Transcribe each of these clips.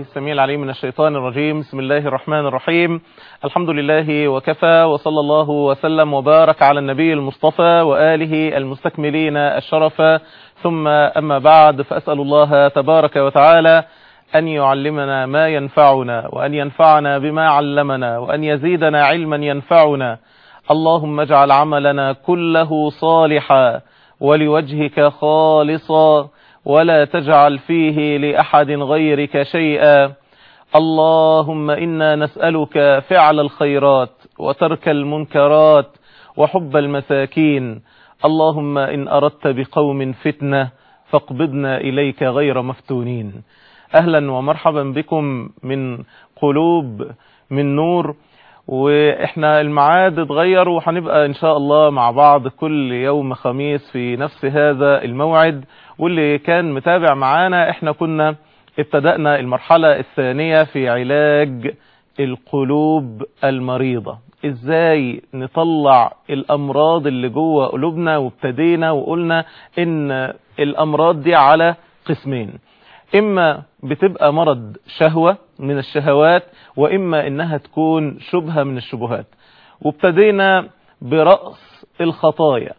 السميع العليم من الشيطان الرجيم بسم الله الرحمن الرحيم الحمد لله وكفى وصلى الله وسلم وبارك على النبي المصطفى وآله المستكملين الشرف ثم أما بعد فأسأل الله تبارك وتعالى أن يعلمنا ما ينفعنا وأن ينفعنا بما علمنا وأن يزيدنا علما ينفعنا اللهم اجعل عملنا كله صالحا ولوجهك خالصا ولا تجعل فيه لأحد غيرك شيئا اللهم إنا نسألك فعل الخيرات وترك المنكرات وحب المساكين اللهم إن أردت بقوم فتنة فاقبضنا إليك غير مفتونين أهلا ومرحبا بكم من قلوب من نور واحنا الميعاد اتغير وهنبقى ان شاء الله مع بعض كل يوم خميس في نفس هذا الموعد واللي كان متابع معانا احنا كنا ابتدأنا المرحلة الثانية في علاج القلوب المريضة ازاي نطلع الامراض اللي جوه قلوبنا وابتدينا وقلنا ان الامراض دي على قسمين اما بتبقى مرض شهوة من الشهوات واما انها تكون شبهة من الشبهات وابتدينا برأس الخطايا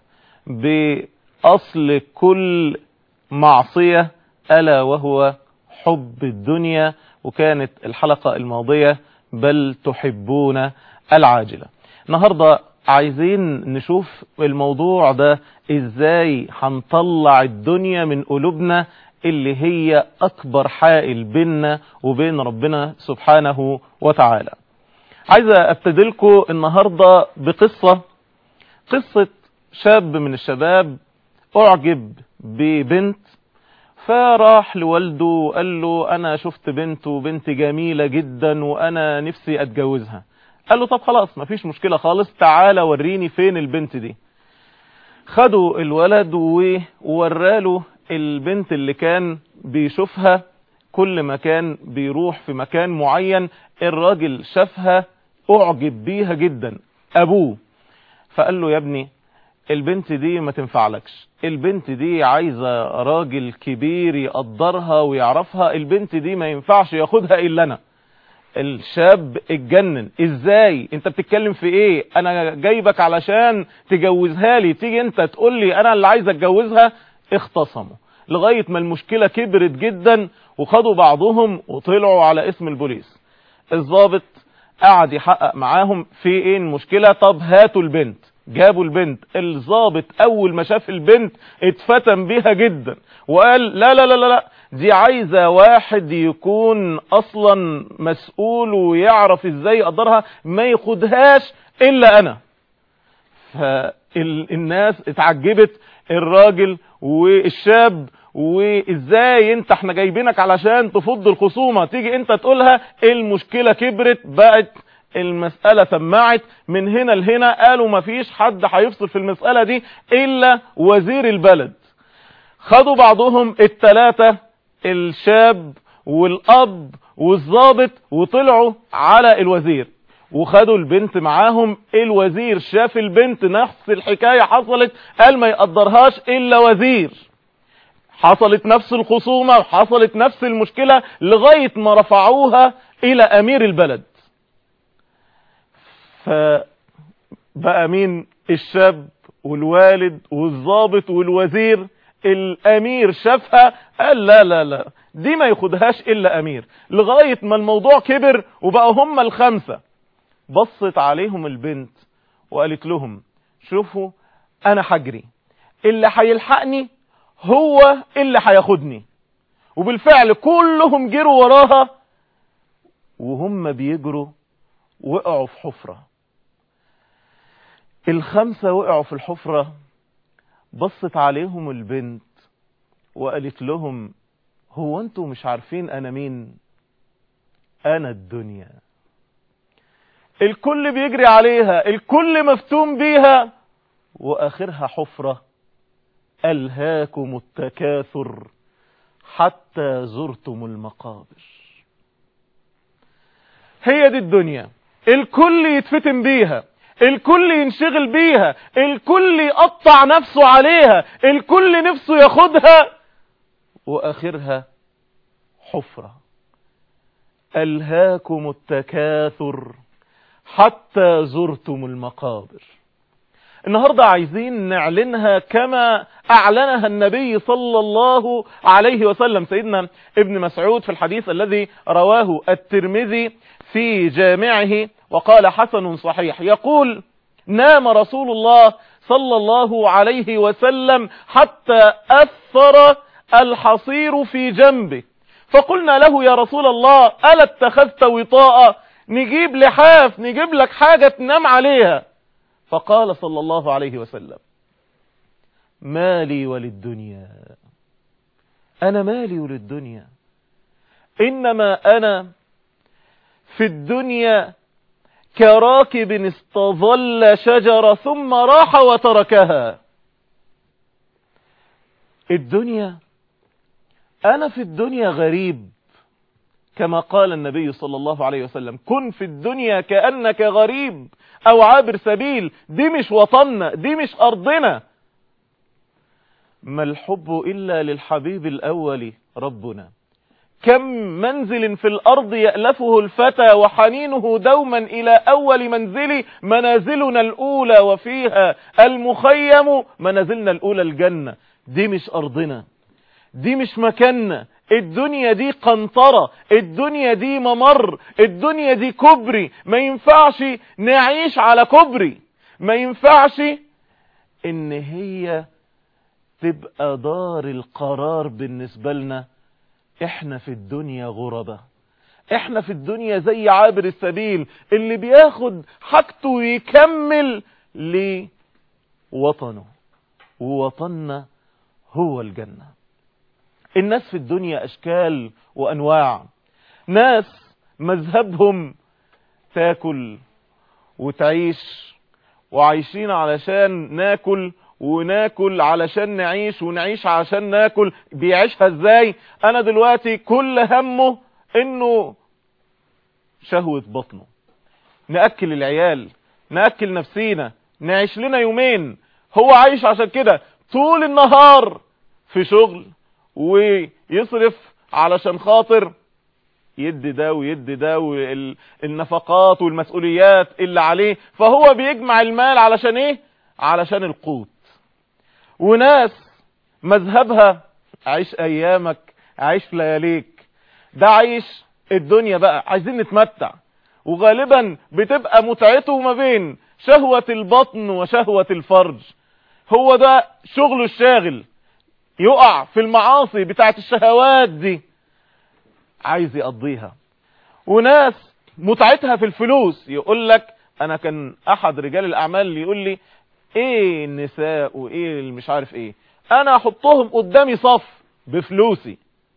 بأصل كل معصية ألا وهو حب الدنيا وكانت الحلقة الماضية بل تحبون العاجلة النهاردة عايزين نشوف الموضوع ده ازاي هنطلع الدنيا من قلوبنا اللي هي اكبر حائل بيننا وبين ربنا سبحانه وتعالى عايزة ابتدي لكم النهاردة بقصة قصة شاب من الشباب اعجب ببنت فراح لوالده وقال له انا شفت بنت وبنت جميلة جدا وانا نفسي اتجوزها قال له طب خلاص مفيش مشكلة خالص تعالى وريني فين البنت دي خدوا الولد ووراله البنت اللي كان بيشوفها كل ما كان بيروح في مكان معين الراجل شافها اعجب بيها جدا ابوه فقال له يا ابني البنت دي ما تنفعلكش البنت دي عايزة راجل كبير يقدرها ويعرفها البنت دي ما ينفعش ياخدها الا انا الشاب اتجنن ازاي انت بتتكلم في ايه انا جايبك علشان تجوزها لي تيجي انت تقول لي انا اللي عايز اتجوزها اختصموا لغاية ما المشكلة كبرت جدا وخدوا بعضهم وطلعوا على اسم البوليس الضابط قعد يحقق معاهم في ايه المشكلة طب هاتوا البنت جابوا البنت الضابط اول ما شاف البنت اتفتن بيها جدا وقال لا لا لا لا, لا دي عايزة واحد يكون اصلا مسؤول ويعرف ازاي يقدرها ما ياخدهاش الا انا فالناس اتعجبت الراجل والشاب وازاي انت احنا جايبينك علشان تفض الخصومة تيجي انت تقولها المشكلة كبرت بقت المسألة سمعت من هنا لهنا قالوا مفيش حد هيفصل في المسألة دي الا وزير البلد خدوا بعضهم التلاتة الشاب والاب والضابط وطلعوا على الوزير وخدوا البنت معاهم الوزير شاف البنت نفس الحكاية حصلت قال ما يقدرهاش الا وزير حصلت نفس الخصومة وحصلت نفس المشكلة لغاية ما رفعوها الى امير البلد فبقى مين الشاب والوالد والضابط والوزير الامير شافها قال لا لا لا دي ما ياخدهاش الا امير لغاية ما الموضوع كبر وبقى هم الخمسة بصت عليهم البنت وقالت لهم شوفوا انا حجري اللي هيلحقني هو اللي هياخدني وبالفعل كلهم جروا وراها وهم بيجروا وقعوا في حفرة الخمسة وقعوا في الحفرة بصت عليهم البنت وقالت لهم هو انتوا مش عارفين انا مين انا الدنيا الكل بيجري عليها الكل مفتون بيها واخرها حفرة الهاكم التكاثر حتى زرتم المقابر هي دي الدنيا الكل يتفتن بيها الكل ينشغل بيها الكل يقطع نفسه عليها الكل نفسه ياخدها واخرها حفرة ألهاكم التكاثر حتى زرتم المقابر النهاردة عايزين نعلنها كما أعلنها النبي صلى الله عليه وسلم سيدنا ابن مسعود في الحديث الذي رواه الترمذي في جامعه وقال حسن صحيح يقول نام رسول الله صلى الله عليه وسلم حتى أثر الحصير في جنبه فقلنا له يا رسول الله ألا اتخذت وطاء نجيب لحاف نجيب لك حاجة تنام عليها فقال صلى الله عليه وسلم مالي وللدنيا أنا مالي وللدنيا إنما أنا في الدنيا كراكب استظل شجرة ثم راح وتركها الدنيا أنا في الدنيا غريب كما قال النبي صلى الله عليه وسلم كن في الدنيا كأنك غريب أو عابر سبيل دي مش وطننا دي مش أرضنا ما الحب إلا للحبيب الأول ربنا كم منزل في الأرض يألفه الفتى وحنينه دوما إلى أول منزل منازلنا الأولى وفيها المخيم منازلنا الأولى الجنة دي مش أرضنا دي مش مكاننا الدنيا دي قنطرة الدنيا دي ممر الدنيا دي كبري ما ينفعش نعيش على كبري ما ينفعش ان هي تبقى دار القرار بالنسبة لنا احنا في الدنيا غربة احنا في الدنيا زي عابر السبيل اللي بياخد حاجته ويكمل لوطنه ووطننا هو الجنة الناس في الدنيا أشكال وأنواع ناس مذهبهم تاكل وتعيش وعايشين علشان ناكل وناكل علشان نعيش ونعيش علشان ناكل بيعيشها ازاي انا دلوقتي كل همه انه شهوة بطنه نأكل العيال نأكل نفسينا نعيش لنا يومين هو عايش عشان كده طول النهار في شغل ويصرف علشان خاطر يدي ده ويدي ده والنفقات والمسؤوليات اللي عليه فهو بيجمع المال علشان ايه علشان القوت وناس مذهبها عيش ايامك عيش لياليك ده عيش الدنيا بقى عايزين نتمتع وغالبا بتبقى متعته ما بين شهوة البطن وشهوة الفرج هو ده شغله الشاغل يقع في المعاصي بتاعت الشهوات دي عايز يقضيها وناس متعتها في الفلوس يقول لك انا كان احد رجال الاعمال اللي يقول لي ايه النساء وايه اللي مش عارف ايه انا احطهم قدامي صف بفلوسي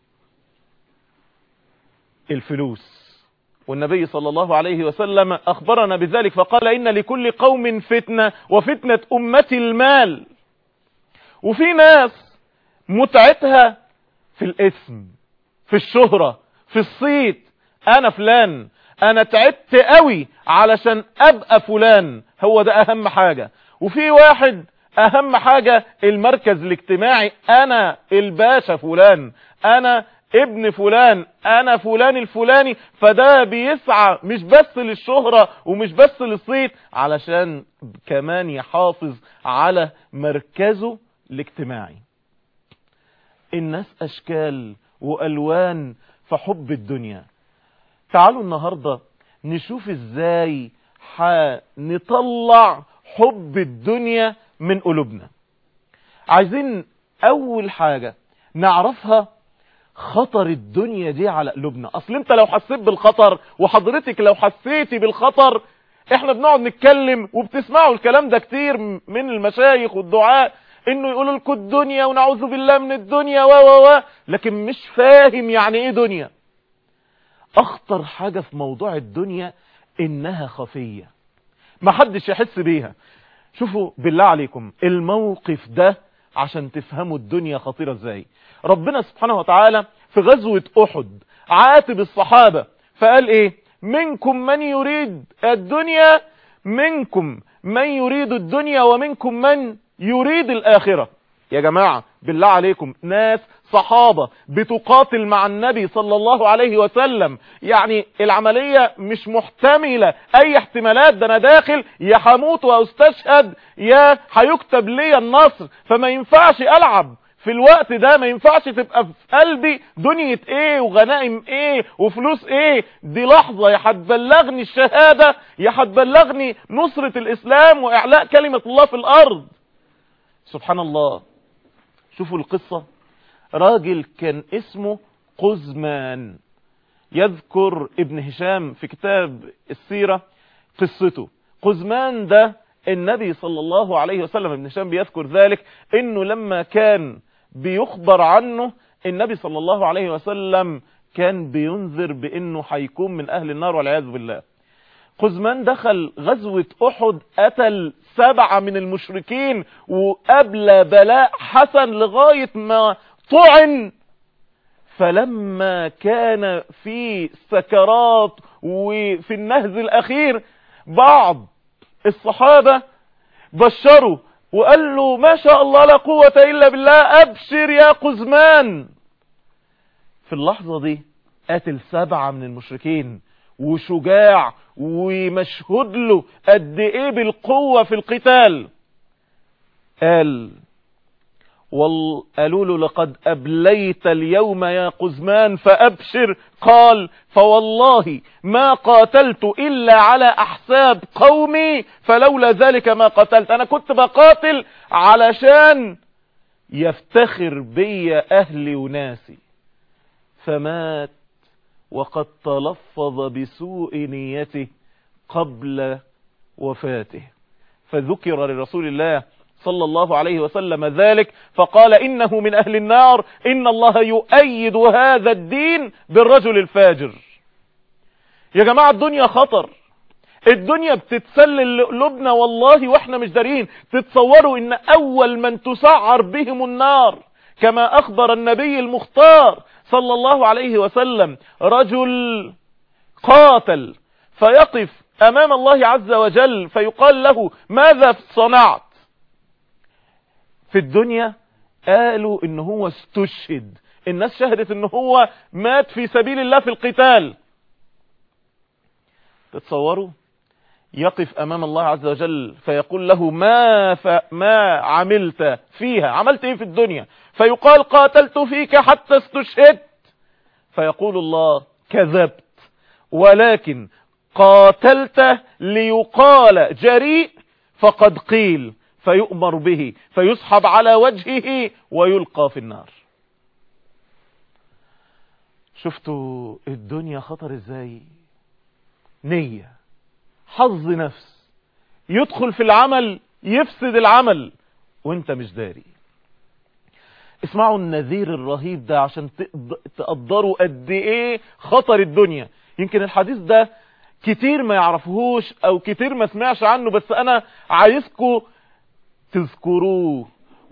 الفلوس والنبي صلى الله عليه وسلم اخبرنا بذلك فقال ان لكل قوم فتنة وفتنة امتي المال وفي ناس متعتها في الاسم في الشهرة في الصيت انا فلان انا تعبت قوي علشان ابقى فلان هو ده اهم حاجة وفي واحد اهم حاجة المركز الاجتماعي انا الباشا فلان انا ابن فلان انا فلان الفلاني فده بيسعى مش بس للشهرة ومش بس للصيت علشان كمان يحافظ على مركزه الاجتماعي الناس اشكال والوان في حب الدنيا تعالوا النهاردة نشوف ازاي نطلع حب الدنيا من قلوبنا عايزين اول حاجة نعرفها خطر الدنيا دي على قلوبنا اصل انت لو حسيت بالخطر وحضرتك لو حسيتي بالخطر احنا بنقعد نتكلم وبتسمعوا الكلام ده كتير من المشايخ والدعاء انه يقولوا لكم الدنيا ونعوذ بالله من الدنيا و و و لكن مش فاهم يعني ايه دنيا اخطر حاجة في موضوع الدنيا انها خفية ما حدش يحس بيها شوفوا بالله عليكم الموقف ده عشان تفهموا الدنيا خطيرة ازاي ربنا سبحانه وتعالى في غزوة احد عاتب الصحابة فقال ايه منكم من يريد الدنيا منكم من يريد الدنيا ومنكم من يريد الآخرة يا جماعة بالله عليكم ناس صحابة بتقاتل مع النبي صلى الله عليه وسلم يعني العملية مش محتملة اي احتمالات ده انا داخل يا هموت واستشهد يا هيكتب لي النصر فما ينفعش العب في الوقت ده ما ينفعش تبقى في قلبي دنيا ايه وغنائم ايه وفلوس ايه دي لحظة يا هتبلغني الشهادة يا هتبلغني نصرة الاسلام واعلاء كلمة الله في الارض سبحان الله شوفوا القصة راجل كان اسمه قزمان يذكر ابن هشام في كتاب السيرة قصته قزمان ده النبي صلى الله عليه وسلم ابن هشام بيذكر ذلك انه لما كان بيخبر عنه النبي صلى الله عليه وسلم كان بينذر بانه هيكون من اهل النار والعياذ بالله قزمان دخل غزوة احد قتل سبعة من المشركين وقبل بلاء حسن لغاية ما طعن فلما كان في سكرات وفي النهز الاخير بعض الصحابة بشروا وقال له ما شاء الله لا قوة الا بالله ابشر يا قزمان في اللحظة دي قاتل سبعة من المشركين وشجاع ومشهود له قد ايه بالقوة في القتال قال قالوا له لقد أبليت اليوم يا قزمان فأبشر قال فوالله ما قاتلت إلا على أحساب قومي فلولا ذلك ما قتلت أنا كنت بقاتل علشان يفتخر بي أهلي وناسي فمات وقد تلفظ بسوء نيته قبل وفاته فذكر لرسول الله صلى الله عليه وسلم ذلك فقال إنه من أهل النار إن الله يؤيد هذا الدين بالرجل الفاجر يا جماعة الدنيا خطر الدنيا بتتسلل قلوبنا والله واحنا مش دارين تتصوروا ان اول من تسعر بهم النار كما اخبر النبي المختار صلى الله عليه وسلم رجل قاتل فيقف امام الله عز وجل فيقال له ماذا صنعت في الدنيا قالوا ان هو استشهد الناس شهدت ان هو مات في سبيل الله في القتال تتصوروا يقف امام الله عز وجل فيقول له ما ف... ما عملت فيها عملت ايه في الدنيا فيقال قاتلت فيك حتى استشهدت فيقول الله كذبت ولكن قاتلت ليقال جريء فقد قيل فيؤمر به فيسحب على وجهه ويلقى في النار شفتوا الدنيا خطر ازاي نية حظ نفس يدخل في العمل يفسد العمل وانت مش داري اسمعوا النذير الرهيب ده عشان تقدروا قد ايه خطر الدنيا يمكن الحديث ده كتير ما يعرفوهوش او كتير ما سمعش عنه بس انا عايزكم تذكروه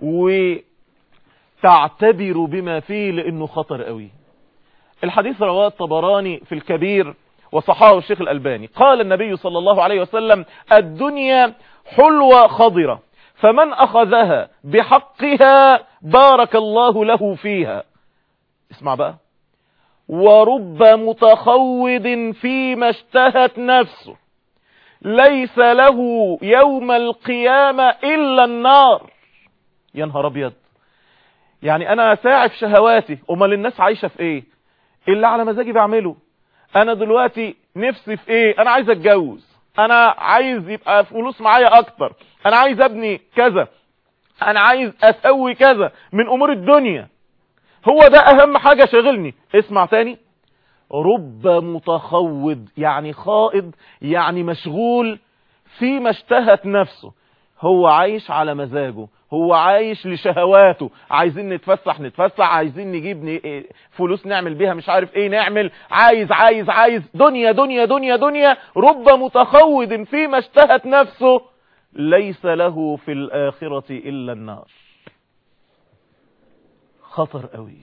وتعتبروا بما فيه لانه خطر قوي الحديث رواه الطبراني في الكبير وصححه الشيخ الألباني قال النبي صلى الله عليه وسلم الدنيا حلوة خضرة فمن أخذها بحقها بارك الله له فيها اسمع بقى ورب متخوض فيما اشتهت نفسه ليس له يوم القيامة إلا النار يا نهار أبيض يعني أنا ساعة في شهواتي أمال الناس عايشة في إيه اللي على مزاجي بعمله أنا دلوقتي نفسي في إيه أنا عايز أتجوز أنا عايز يبقى فلوس معايا أكتر أنا عايز أبني كذا أنا عايز أسوي كذا من أمور الدنيا هو ده أهم حاجة شغلني اسمع تاني رب متخوض يعني خائض يعني مشغول فيما اشتهت نفسه هو عايش على مزاجه هو عايش لشهواته عايزين نتفسح نتفسح عايزين نجيب فلوس نعمل بيها مش عارف ايه نعمل عايز عايز عايز دنيا دنيا دنيا دنيا رب متخوض فيما اشتهت نفسه ليس له في الآخرة إلا النار خطر قوي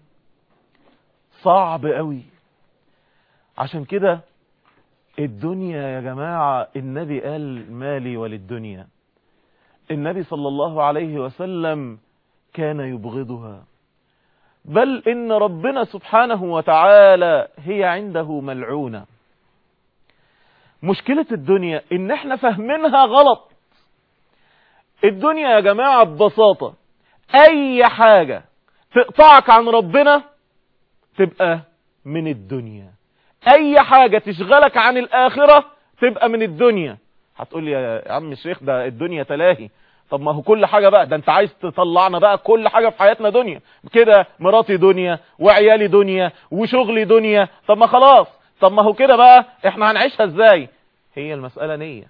صعب قوي عشان كده الدنيا يا جماعة النبي قال مالي وللدنيا النبي صلى الله عليه وسلم كان يبغضها بل إن ربنا سبحانه وتعالى هي عنده ملعونة مشكلة الدنيا إن احنا فاهمينها غلط الدنيا يا جماعة ببساطة أي حاجة تقطعك عن ربنا تبقى من الدنيا أي حاجة تشغلك عن الآخرة تبقى من الدنيا هتقول لي يا عم الشيخ ده الدنيا تلاهي طب ما هو كل حاجة بقى ده انت عايز تطلعنا بقى كل حاجة في حياتنا دنيا كده مراتي دنيا وعيالي دنيا وشغلي دنيا طب ما خلاص طب ما هو كده بقى احنا هنعيشها ازاي هي المسألة نية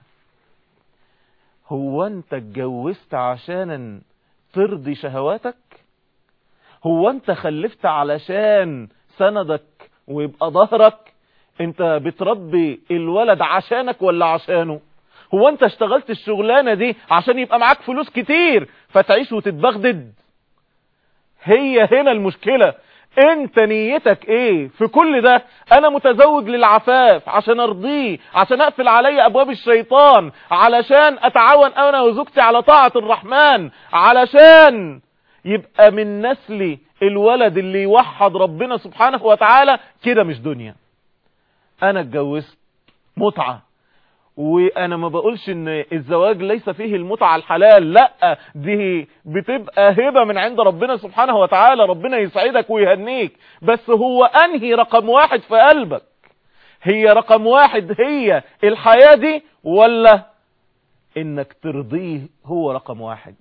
هو انت اتجوزت عشان ترضي شهواتك هو انت خلفت علشان سندك ويبقى ظهرك انت بتربي الولد عشانك ولا عشانه هو انت اشتغلت الشغلانة دي عشان يبقى معاك فلوس كتير فتعيش وتتبغدد هي هنا المشكلة انت نيتك ايه في كل ده انا متزوج للعفاف عشان ارضيه عشان اقفل علي ابواب الشيطان علشان اتعاون انا وزوجتي على طاعة الرحمن علشان يبقى من نسلي الولد اللي يوحد ربنا سبحانه وتعالى كده مش دنيا انا اتجوزت متعة وانا ما بقولش ان الزواج ليس فيه المتعة الحلال لا دي بتبقى هبة من عند ربنا سبحانه وتعالى ربنا يسعدك ويهنيك بس هو انهي رقم واحد في قلبك هي رقم واحد هي الحياة دي ولا انك ترضيه هو رقم واحد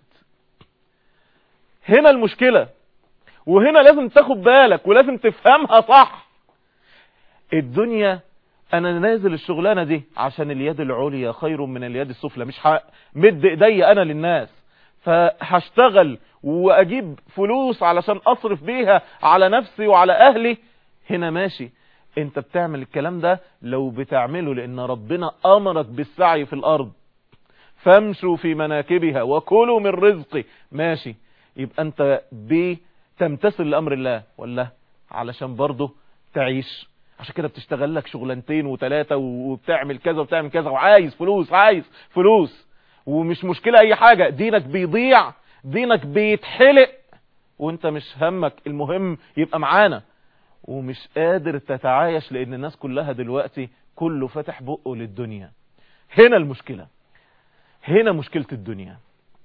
هنا المشكلة وهنا لازم تاخد بالك ولازم تفهمها صح الدنيا انا نازل الشغلانة دي عشان اليد العليا خير من اليد السفلى مش مد ايدي انا للناس فهشتغل واجيب فلوس علشان اصرف بيها على نفسي وعلى اهلي هنا ماشي انت بتعمل الكلام ده لو بتعمله لان ربنا امرك بالسعي في الارض فامشوا في مناكبها وكلوا من رزقي ماشي يبقى انت بتمتثل لامر الله ولا علشان برضه تعيش عشان كده بتشتغل لك شغلانتين وثلاثة وبتعمل كذا وبتعمل كذا وعايز فلوس عايز فلوس ومش مشكلة اي حاجة دينك بيضيع دينك بيتحلق وانت مش همك المهم يبقى معانا ومش قادر تتعايش لان الناس كلها دلوقتي كله فتح بقه للدنيا هنا المشكلة هنا مشكلة الدنيا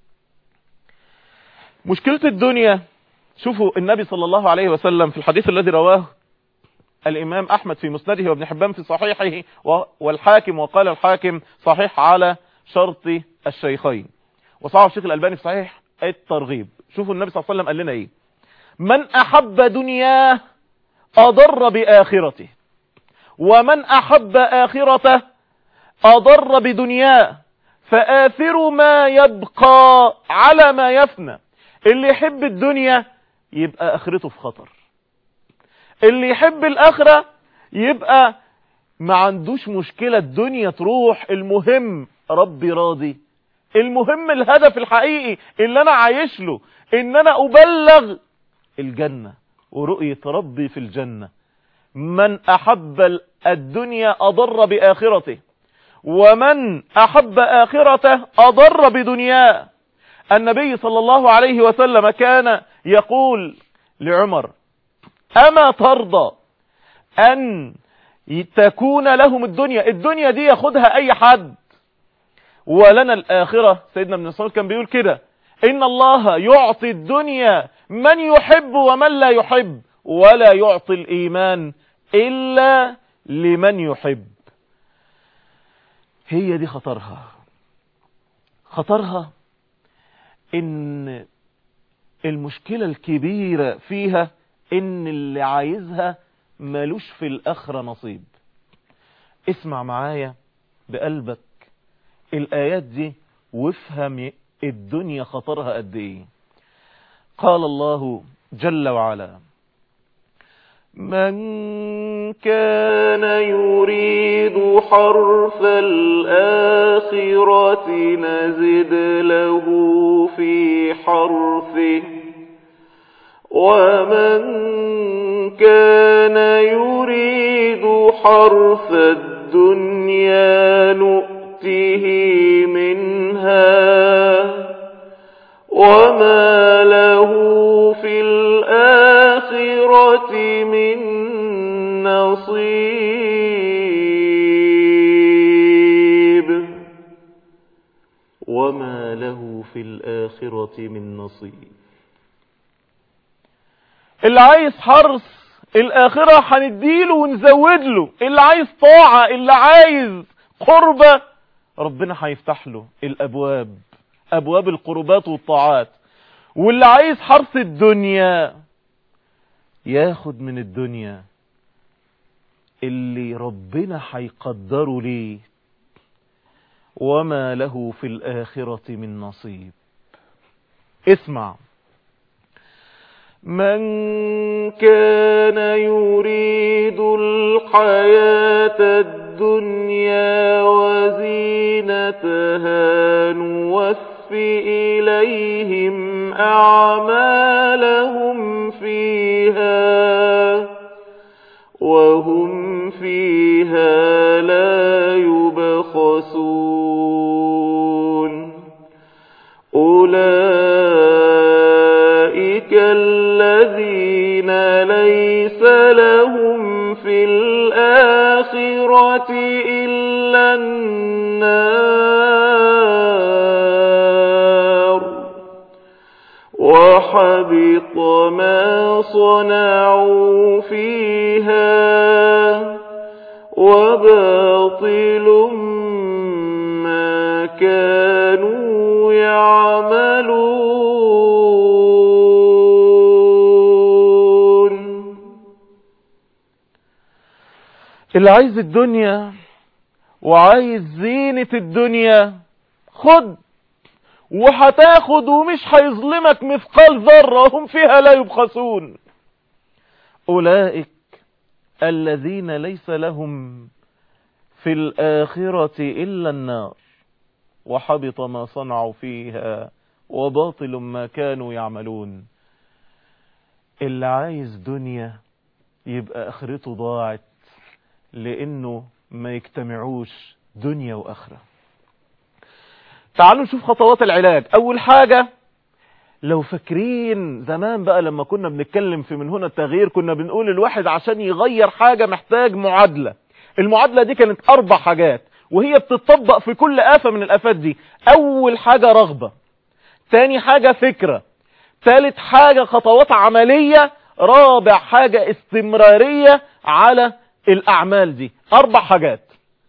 مشكلة الدنيا شوفوا النبي صلى الله عليه وسلم في الحديث الذي رواه الإمام أحمد في مسنده وابن حبان في صحيحه والحاكم وقال الحاكم صحيح على شرط الشيخين وصحح الشيخ الألباني في صحيح الترغيب شوفوا النبي صلى الله عليه وسلم قال لنا إيه من أحب دنياه أضر بآخرته ومن أحب آخرته أضر بدنياه فآثر ما يبقى على ما يفنى اللي يحب الدنيا يبقى آخرته في خطر اللي يحب الآخرة يبقى ما عندوش مشكلة الدنيا تروح المهم ربي راضي المهم الهدف الحقيقي اللي انا عايش له ان انا ابلغ الجنة ورؤية ربي في الجنة من احب الدنيا اضر باخرته ومن احب اخرته اضر بدنياه النبي صلى الله عليه وسلم كان يقول لعمر أما ترضى أن تكون لهم الدنيا الدنيا دي ياخدها أي حد ولنا الآخرة سيدنا ابن مسعود كان بيقول كده إن الله يعطي الدنيا من يحب ومن لا يحب ولا يعطي الإيمان إلا لمن يحب هي دي خطرها خطرها إن المشكلة الكبيرة فيها ان اللي عايزها ملوش في الاخرة نصيب اسمع معايا بقلبك الايات دي وافهم الدنيا خطرها قد ايه قال الله جل وعلا من كان يريد حرث الآخرة نزد له في حرثه ومن كان يريد حرث الدنيا نؤته منها وما له في الآخرة من نصيب وما له في الآخرة من نصيب اللي عايز حرص الآخرة هنديله ونزود له اللي عايز طاعة اللي عايز قربة ربنا هيفتح له الأبواب أبواب القربات والطاعات واللي عايز حرص الدنيا ياخد من الدنيا اللي ربنا هيقدره ليه وما له في الآخرة من نصيب اسمع من كان يريد الحياة الدنيا وزينتها نوف إليهم أعمالهم فيها وهم فيها لا يبخسون أولئك الذين ليس لهم في الآخرة إلا النار وحبط ما صنعوا فيها وباطل ما كانوا يعملون اللي عايز الدنيا وعايز زينة الدنيا خد وهتاخد ومش هيظلمك مثقال ذرة هم فيها لا يبخسون أولئك الذين ليس لهم في الآخرة إلا النار وحبط ما صنعوا فيها وباطل ما كانوا يعملون اللي عايز دنيا يبقى آخرته ضاعت لأنه ما يجتمعوش دنيا وآخرة تعالوا نشوف خطوات العلاج أول حاجة لو فاكرين زمان بقى لما كنا بنتكلم في من هنا التغيير كنا بنقول الواحد عشان يغير حاجة محتاج معادلة المعادلة دي كانت أربع حاجات وهي بتطبق في كل آفة من الآفات دي أول حاجة رغبة تاني حاجة فكرة ثالث حاجة خطوات عملية رابع حاجة استمرارية على الأعمال دي أربع حاجات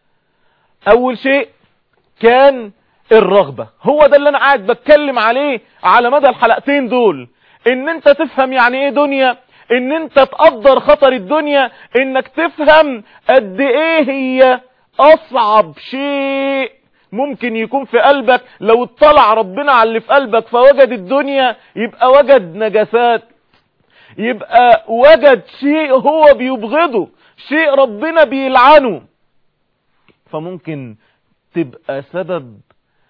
أول شيء كان الرغبة هو ده اللي أنا قاعد بتكلم عليه على مدى الحلقتين دول إن أنت تفهم يعني إيه دنيا إن أنت تقدر خطر الدنيا إنك تفهم قد إيه هي أصعب شيء ممكن يكون في قلبك لو اطلع ربنا على اللي في قلبك فوجد الدنيا يبقى وجد نجاسات يبقى وجد شيء هو بيبغضه شيء ربنا بيلعنه فممكن تبقى سبب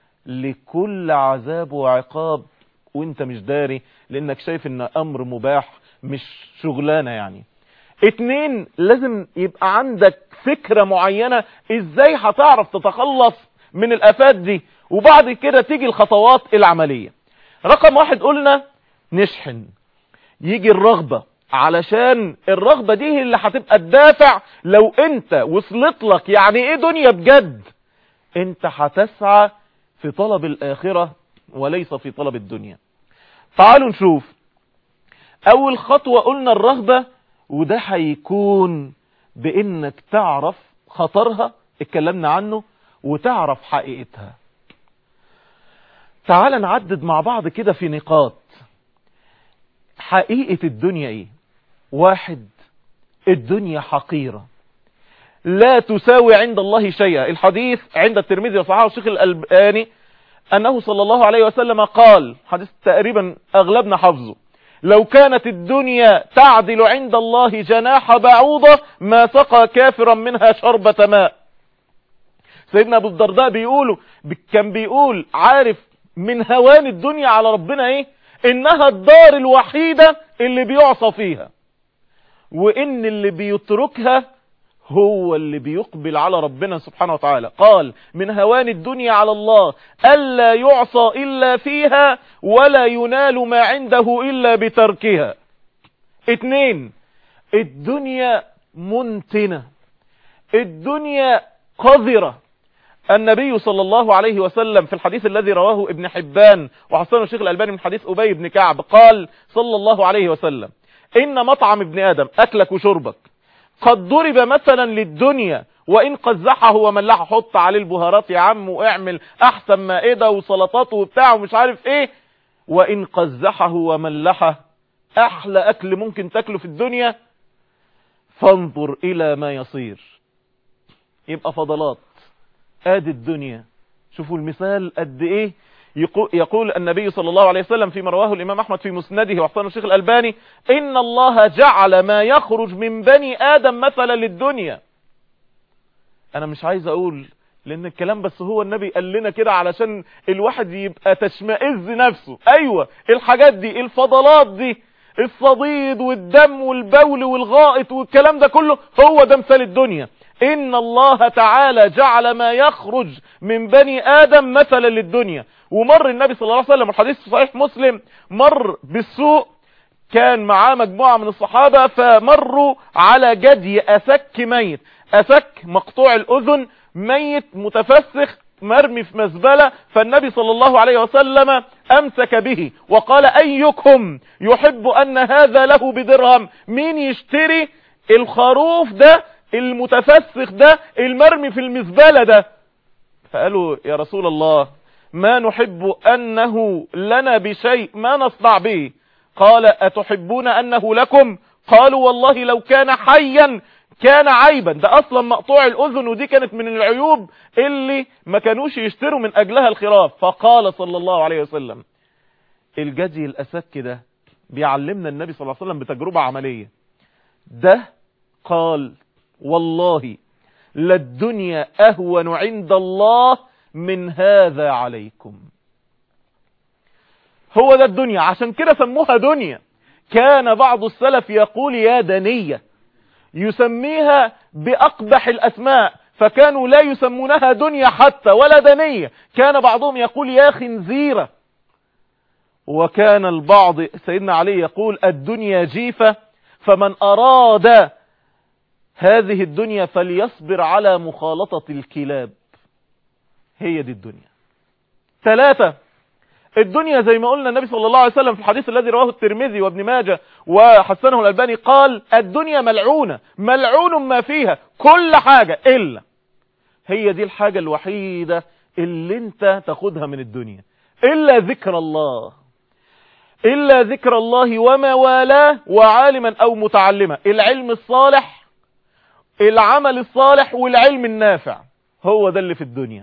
لكل عذاب وعقاب وانت مش داري لانك شايف ان امر مباح مش شغلانة يعني اتنين لازم يبقى عندك فكرة معينة ازاي هتعرف تتخلص من الافات دي وبعد كده تيجي الخطوات العملية رقم واحد قلنا نشحن يجي الرغبة علشان الرغبة دي هي اللي هتبقى الدافع لو انت وصلت لك يعني ايه دنيا بجد انت هتسعى في طلب الاخرة وليس في طلب الدنيا تعالوا نشوف اول خطوة قلنا الرغبة وده هيكون بانك تعرف خطرها اتكلمنا عنه وتعرف حقيقتها تعال نعدد مع بعض كده في نقاط حقيقة الدنيا ايه واحد الدنيا حقيرة لا تساوي عند الله شيئا الحديث عند الترمذي وصححه الشيخ الألباني أنه صلى الله عليه وسلم قال حديث تقريبا أغلبنا حفظه لو كانت الدنيا تعدل عند الله جناح بعوضة ما سقى كافرا منها شربة ماء سيدنا أبو الدرداء بيقولوا كان بيقول عارف من هوان الدنيا على ربنا ايه انها الدار الوحيدة اللي بيعصى فيها وان اللي بيتركها هو اللي بيقبل على ربنا سبحانه وتعالى قال من هوان الدنيا على الله ألا يعصى إلا فيها ولا ينال ما عنده إلا بتركها اتنين الدنيا منتنة الدنيا قذرة النبي صلى الله عليه وسلم في الحديث الذي رواه ابن حبان وحسنه الشيخ الألباني من حديث أبي بن كعب قال صلى الله عليه وسلم إن مطعم ابن آدم أكلك وشربك قد ضرب مثلا للدنيا وإن قزحه وملحه حط عليه البهارات يا عم واعمل أحسن مائدة وسلطات وبتاع ومش عارف إيه وإن قزحه وملحه أحلى أكل ممكن تاكله في الدنيا فانظر إلى ما يصير يبقى فضلات ادي الدنيا شوفوا المثال قد ايه يقول النبي صلى الله عليه وسلم فيما رواه الامام احمد في مسنده وحسن الشيخ الالباني ان الله جعل ما يخرج من بني ادم مثلا للدنيا انا مش عايز اقول لان الكلام بس هو النبي قال لنا كده علشان الواحد يبقى تشمئز نفسه ايوه الحاجات دي الفضلات دي الصديد والدم والبول والغائط والكلام ده كله هو ده مثال الدنيا إن الله تعالى جعل ما يخرج من بني آدم مثلا للدنيا ومر النبي صلى الله عليه وسلم الحديث في صحيح مسلم مر بالسوق كان معاه مجموعة من الصحابة فمروا على جدي أسك ميت أسك مقطوع الأذن ميت متفسخ مرمي في مزبلة فالنبي صلى الله عليه وسلم أمسك به وقال أيكم يحب أن هذا له بدرهم مين يشتري الخروف ده المتفسخ ده المرمي في المزبلة ده فقالوا يا رسول الله ما نحب أنه لنا بشيء ما نصنع به قال أتحبون أنه لكم قالوا والله لو كان حيا كان عيبا ده اصلا مقطوع الاذن ودي كانت من العيوب اللي ما كانوش يشتروا من اجلها الخراف فقال صلى الله عليه وسلم الجدي الاسك ده بيعلمنا النبي صلى الله عليه وسلم بتجربة عملية ده قال والله للدنيا اهون عند الله من هذا عليكم هو ده الدنيا عشان كده سموها دنيا كان بعض السلف يقول يا دنيه يسميها بأقبح الأسماء فكانوا لا يسمونها دنيا حتى ولا دنية كان بعضهم يقول يا خنزيرة وكان البعض سيدنا علي يقول الدنيا جيفة فمن أراد هذه الدنيا فليصبر على مخالطة الكلاب هي دي الدنيا ثلاثة الدنيا زي ما قلنا النبي صلى الله عليه وسلم في الحديث الذي رواه الترمذي وابن ماجه وحسنه الألباني قال الدنيا ملعونة ملعون ما فيها كل حاجة إلا هي دي الحاجة الوحيدة اللي انت تاخدها من الدنيا إلا ذكر الله إلا ذكر الله وما والاه وعالما أو متعلما العلم الصالح العمل الصالح والعلم النافع هو ده اللي في الدنيا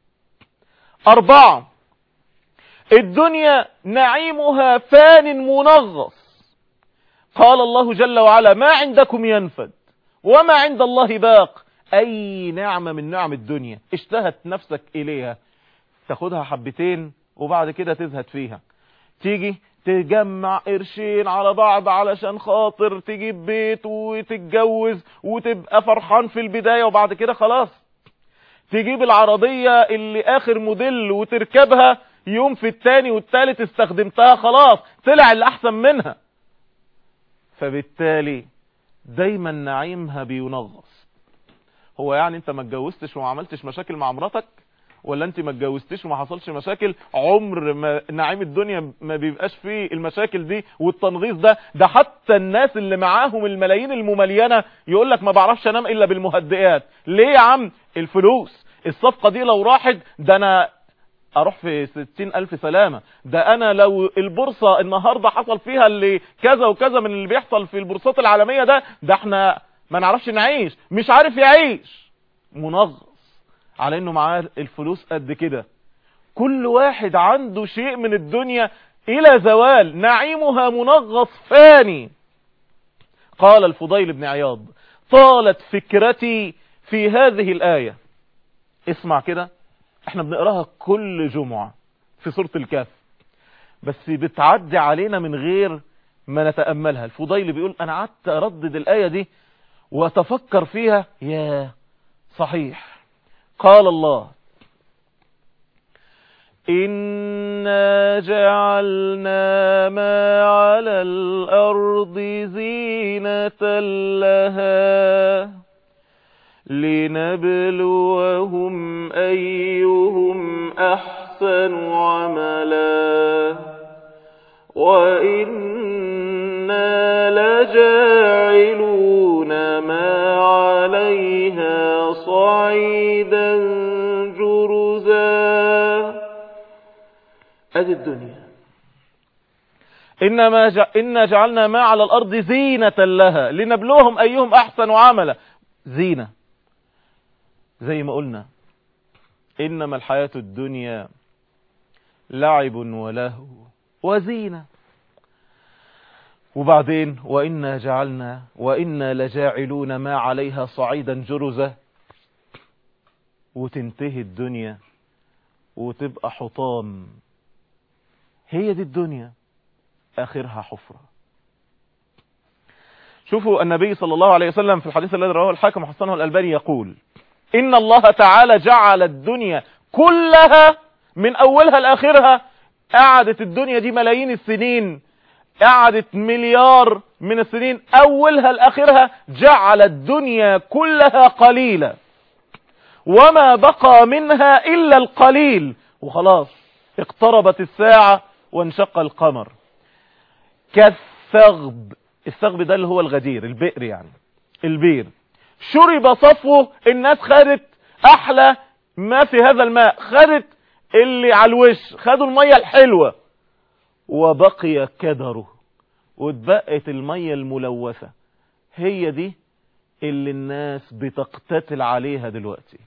أربعة الدنيا نعيمها فان منغص قال الله جل وعلا ما عندكم ينفد وما عند الله باق أي نعمة من نعم الدنيا اشتهت نفسك إليها تاخدها حبتين وبعد كده تزهد فيها تيجي تجمع قرشين على بعض علشان خاطر تجيب بيت وتتجوز وتبقى فرحان في البداية وبعد كده خلاص تجيب العربية اللي آخر موديل وتركبها يوم في التاني والتالت استخدمتها خلاص طلع اللي أحسن منها فبالتالي دايما نعيمها بينغص هو يعني انت ما اتجوزتش وما عملتش مشاكل مع مراتك ولا انت ما اتجوزتش وما حصلش مشاكل عمر ما نعيم الدنيا ما بيبقاش فيه المشاكل دي والتنغيص ده ده حتى الناس اللي معاهم الملايين المملينة يقول لك ما بعرفش انام الا بالمهدئات ليه يا عم الفلوس الصفقة دي لو راحت ده انا اروح في ستين الف سلامة ده انا لو البورصة النهاردة حصل فيها اللي كذا وكذا من اللي بيحصل في البورصات العالمية ده ده احنا ما نعرفش نعيش مش عارف يعيش منغص على انه معاه الفلوس قد كده كل واحد عنده شيء من الدنيا الى زوال نعيمها منغص فاني قال الفضيل بن عياض طالت فكرتي في هذه الآية اسمع كده احنا بنقراها كل جمعة في سورة الكهف بس بتعدي علينا من غير ما نتأملها الفضيل بيقول انا قعدت اردد الآية دي وتفكر فيها يا صحيح قال الله إنا جعلنا ما على الأرض زينة لها لنبلوهم أيهم أحسن عملا وإنا لجاعلون ما عليها صعيدا جرزا أدي الدنيا إنما ج... إنا جعلنا ما على الأرض زينة لها لنبلوهم أيهم أحسن عملا زينة زي ما قلنا إنما الحياة الدنيا لعب ولهو وزينة وبعدين وإنا جعلنا وإنا لجاعلون ما عليها صعيدا جرزا وتنتهي الدنيا وتبقى حطام هي دي الدنيا آخرها حفرة شوفوا النبي صلى الله عليه وسلم في الحديث الذي رواه الحاكم وحسنه الألباني يقول إن الله تعالى جعل الدنيا كلها من أولها لآخرها قعدت الدنيا دي ملايين السنين قعدت مليار من السنين أولها لآخرها جعل الدنيا كلها قليلة وما بقى منها إلا القليل وخلاص اقتربت الساعة وانشق القمر كالثغب الثغب ده اللي هو الغدير البئر يعني البير شرب صفوه الناس خدت احلى ما في هذا الماء خدت اللي على الوش خدوا المية الحلوة وبقي كدره واتبقت المية الملوثة هي دي اللي الناس بتقتتل عليها دلوقتي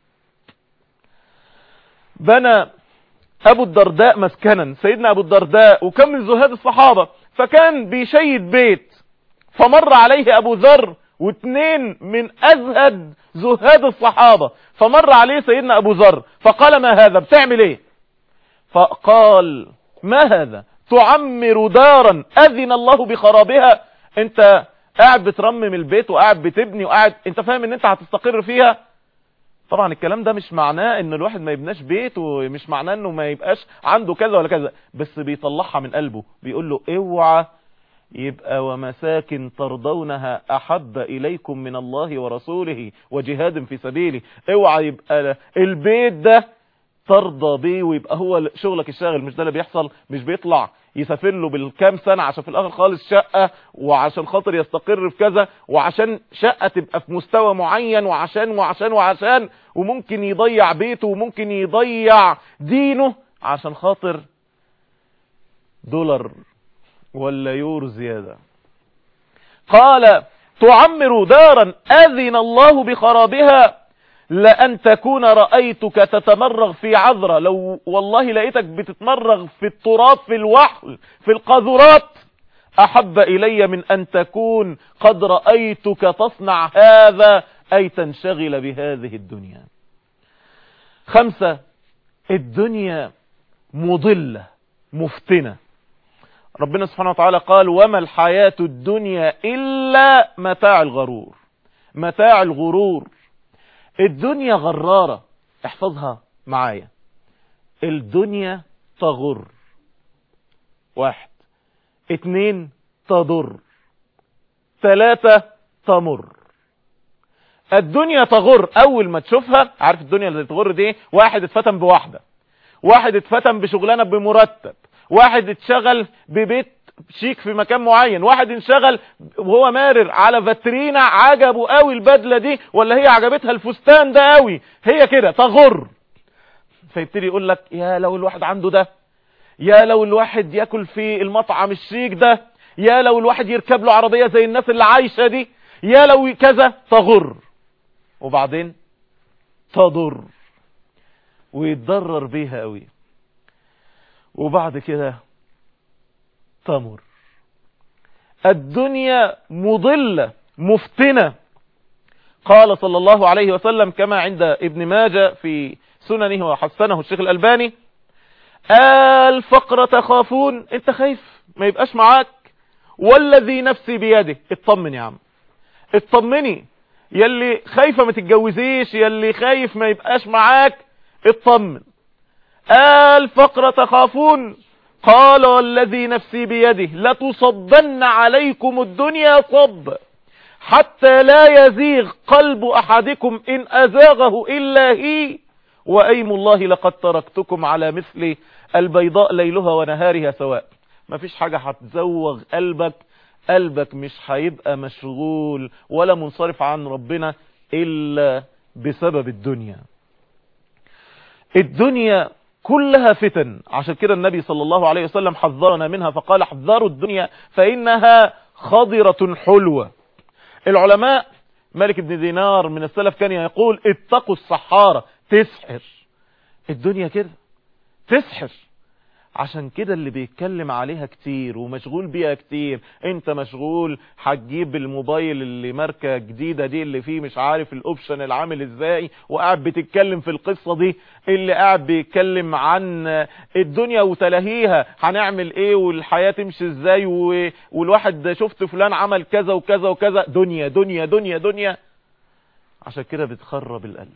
بنى ابو الدرداء مسكنا سيدنا ابو الدرداء وكم من زهاد الصحابة فكان بيشيد بيت فمر عليه ابو ذر واثنين من ازهد زهاد الصحابة فمر عليه سيدنا ابو ذر فقال ما هذا بتعمل ايه فقال ما هذا تعمر دارا اذن الله بخرابها انت قاعد بترمم البيت وقاعد بتبني وقاعد انت فاهم ان انت هتستقر فيها طبعا الكلام ده مش معناه ان الواحد ما يبناش بيت ومش معناه انه ما يبقاش عنده كذا ولا كذا بس بيطلعها من قلبه بيقول له اوعى يبقى ومساكن ترضونها احب اليكم من الله ورسوله وجهاد في سبيله اوعى يبقى البيت ده ترضى بيه ويبقى هو شغلك الشاغل مش ده اللي بيحصل مش بيطلع يسافر له بالكام سنة عشان في الاخر خالص شقة وعشان خاطر يستقر في كذا وعشان شقة تبقى في مستوى معين وعشان وعشان وعشان وممكن يضيع بيته وممكن يضيع دينه عشان خاطر دولار ولا يورو زيادة قال تعمر دارا أذن الله بخرابها لأن تكون رأيتك تتمرغ في عذرة لو والله لقيتك بتتمرغ في التراب في الوحل في القاذورات أحب إلي من أن تكون قد رأيتك تصنع هذا أي تنشغل بهذه الدنيا خمسة الدنيا مضلة مفتنة ربنا سبحانه وتعالى قال وما الحياة الدنيا إلا متاع الغرور متاع الغرور الدنيا غرارة احفظها معايا الدنيا تغر واحد اتنين تضر ثلاثة تمر الدنيا تغر اول ما تشوفها عارف الدنيا اللي تغر دي واحد اتفتن بواحدة واحد اتفتن بشغلانة بمرتب واحد اتشغل ببيت شيك في مكان معين واحد انشغل وهو مارر على فاترينا عجبه قوي البدلة دي ولا هي عجبتها الفستان ده قوي هي كده تغر فيبتدي يقول لك يا لو الواحد عنده ده يا لو الواحد ياكل في المطعم الشيك ده يا لو الواحد يركب له عربية زي الناس اللي عايشة دي يا لو كذا تغر وبعدين تضر ويتضرر بيها قوي وبعد كده تمر الدنيا مضلة مفتنة قال صلى الله عليه وسلم كما عند ابن ماجة في سننه وحسنه الشيخ الألباني الفقر تخافون انت خايف ما يبقاش معاك والذي نفسي بيده اطمن يا عم اطمني يلي خايفة ما تتجوزيش يلي خايف ما يبقاش معاك اطمن الفقر تخافون قال والذي نفسي بيده لتصبن عليكم الدنيا صب حتى لا يزيغ قلب أحدكم إن أزاغه إلا هي وأيم الله لقد تركتكم على مثل البيضاء ليلها ونهارها سواء ما فيش حاجة هتزوغ قلبك قلبك مش هيبقى مشغول ولا منصرف عن ربنا إلا بسبب الدنيا الدنيا كلها فتن عشان كده النبي صلى الله عليه وسلم حذرنا منها فقال احذروا الدنيا فإنها خضرة حلوة العلماء مالك بن دينار من السلف كان يقول اتقوا السحارة تسحر الدنيا كده تسحر عشان كده اللي بيتكلم عليها كتير ومشغول بيها كتير انت مشغول هتجيب الموبايل اللي ماركة جديدة دي اللي فيه مش عارف الاوبشن العامل ازاي وقاعد بتتكلم في القصة دي اللي قاعد بيتكلم عن الدنيا وتلاهيها هنعمل ايه والحياة تمشي ازاي و... والواحد شفت فلان عمل كذا وكذا وكذا دنيا دنيا دنيا دنيا عشان كده بتخرب القلب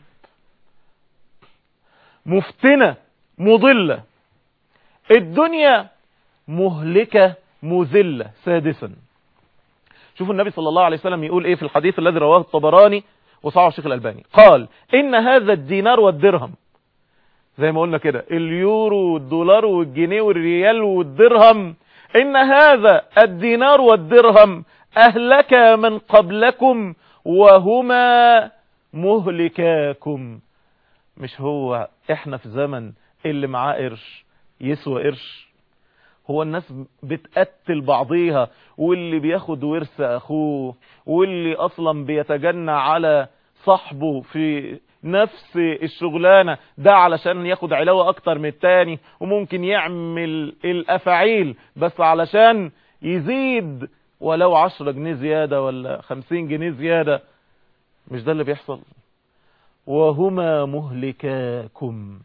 مفتنة مضلة الدنيا مهلكة مذلة سادسا شوفوا النبي صلى الله عليه وسلم يقول ايه في الحديث الذي رواه الطبراني وصعه الشيخ الألباني قال إن هذا الدينار والدرهم زي ما قلنا كده اليورو والدولار والجنيه والريال والدرهم إن هذا الدينار والدرهم أهلك من قبلكم وهما مهلكاكم مش هو احنا في زمن اللي معاه قرش يسوى قرش هو الناس بتقتل بعضيها واللي بياخد ورث اخوه واللي اصلا بيتجنى على صاحبه في نفس الشغلانة ده علشان ياخد علاوة اكتر من التاني وممكن يعمل الافاعيل بس علشان يزيد ولو عشرة جنيه زيادة ولا خمسين جنيه زيادة مش ده اللي بيحصل وهما مهلكاكم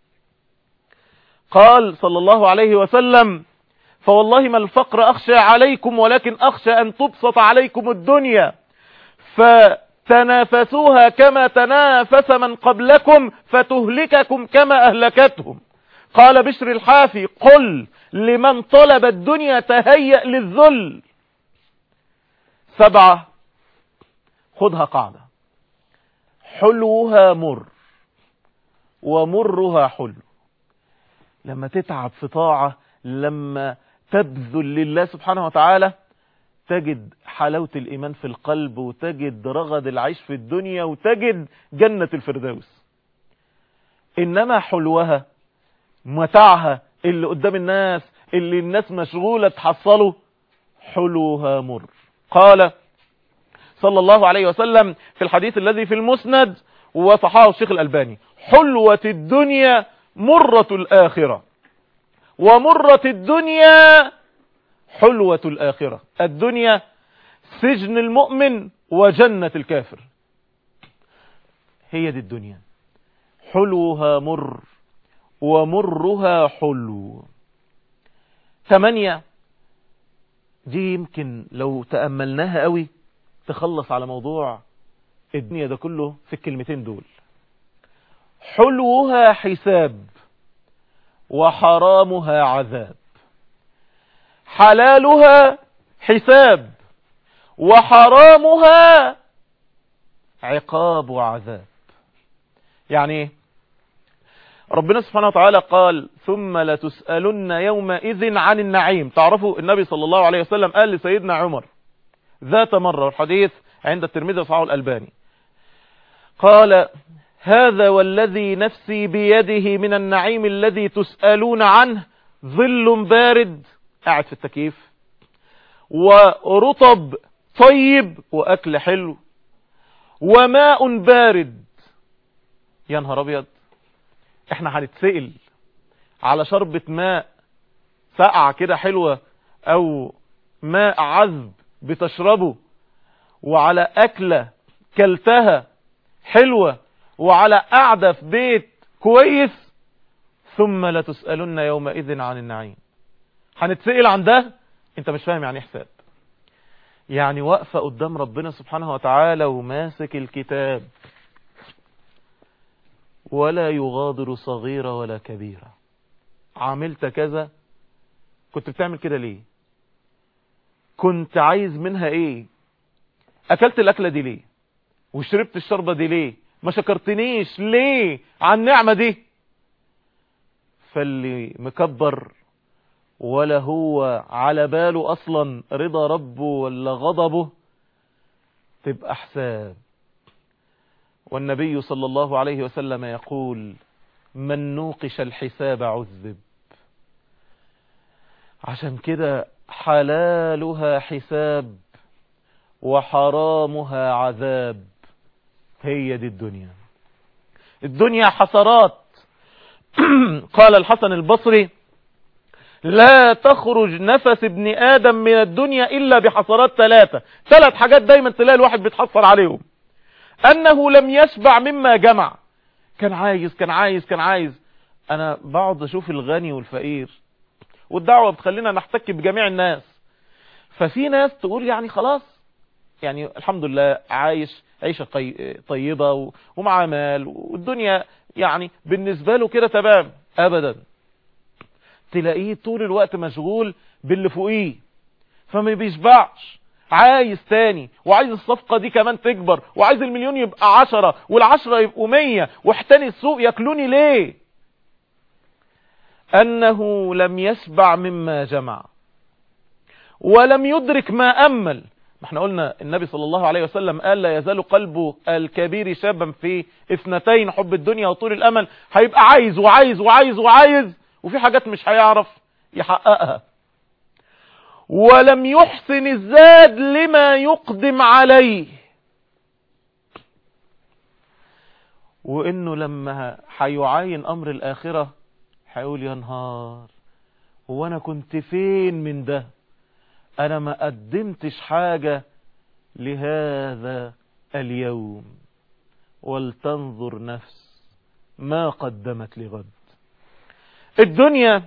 قال صلى الله عليه وسلم فوالله ما الفقر أخشى عليكم ولكن أخشى أن تبسط عليكم الدنيا فتنافسوها كما تنافس من قبلكم فتهلككم كما أهلكتهم قال بشر الحافي قل لمن طلب الدنيا تهيأ للذل سبعة خذها قاعدة حلوها مر ومرها حلو لما تتعب في طاعة لما تبذل لله سبحانه وتعالى تجد حلاوة الإيمان في القلب وتجد رغد العيش في الدنيا وتجد جنة الفردوس إنما حلوها متاعها اللي قدام الناس اللي الناس مشغولة تحصله حلوها مر قال صلى الله عليه وسلم في الحديث الذي في المسند وصححه الشيخ الألباني حلوة الدنيا مرة الآخرة ومرة الدنيا حلوة الآخرة الدنيا سجن المؤمن وجنة الكافر هي دي الدنيا حلوها مر ومرها حلو ثمانية دي يمكن لو تأملناها قوي تخلص على موضوع الدنيا ده كله في الكلمتين دول حلوها حساب وحرامها عذاب حلالها حساب وحرامها عقاب وعذاب يعني ايه ربنا سبحانه وتعالى قال ثم لتسألن يومئذ عن النعيم تعرفوا النبي صلى الله عليه وسلم قال لسيدنا عمر ذات مرة الحديث عند الترمذي وصححه الألباني قال هذا والذي نفسي بيده من النعيم الذي تسألون عنه ظل بارد قاعد في التكييف ورطب طيب وأكل حلو وماء بارد يا نهار أبيض احنا هنتسئل على شربة ماء ساقعة كده حلوة او ماء عذب بتشربه وعلى أكلة كلتها حلوة وعلى قعدة في بيت كويس ثم لتسألن يومئذ عن النعيم هنتسئل عن ده انت مش فاهم يعني حساب يعني واقفة قدام ربنا سبحانه وتعالى وماسك الكتاب ولا يغادر صغيرة ولا كبيرة عملت كذا كنت بتعمل كده ليه كنت عايز منها ايه اكلت الاكلة دي ليه وشربت الشربة دي ليه ما شكرتنيش ليه عن النعمة دي فاللي مكبر ولا هو على باله اصلا رضا ربه ولا غضبه تبقى حساب والنبي صلى الله عليه وسلم يقول من نوقش الحساب عذب عشان كده حلالها حساب وحرامها عذاب هي دي الدنيا الدنيا حسرات قال الحسن البصري لا تخرج نفس ابن آدم من الدنيا إلا بحسرات ثلاثة ثلاث حاجات دايما تلاقي الواحد بيتحسر عليهم أنه لم يشبع مما جمع كان عايز كان عايز كان عايز أنا بقعد أشوف الغني والفقير والدعوة بتخلينا نحتك بجميع الناس ففي ناس تقول يعني خلاص يعني الحمد لله عايش عيشة طيبة ومعاه مال والدنيا يعني بالنسبة له كده تمام أبدا تلاقيه طول الوقت مشغول باللي فوقيه فما بيشبعش عايز تاني وعايز الصفقة دي كمان تكبر وعايز المليون يبقى عشرة والعشرة يبقوا مية واحتاني السوق ياكلوني ليه أنه لم يشبع مما جمع ولم يدرك ما أمل ما احنا قلنا النبي صلى الله عليه وسلم قال لا يزال قلبه الكبير شابا في اثنتين حب الدنيا وطول الأمل هيبقى عايز وعايز وعايز وعايز وفي حاجات مش هيعرف يحققها ولم يحسن الزاد لما يقدم عليه وانه لما هيعاين امر الاخرة هيقول يا نهار هو انا كنت فين من ده انا ما قدمتش حاجة لهذا اليوم ولتنظر نفس ما قدمت لغد الدنيا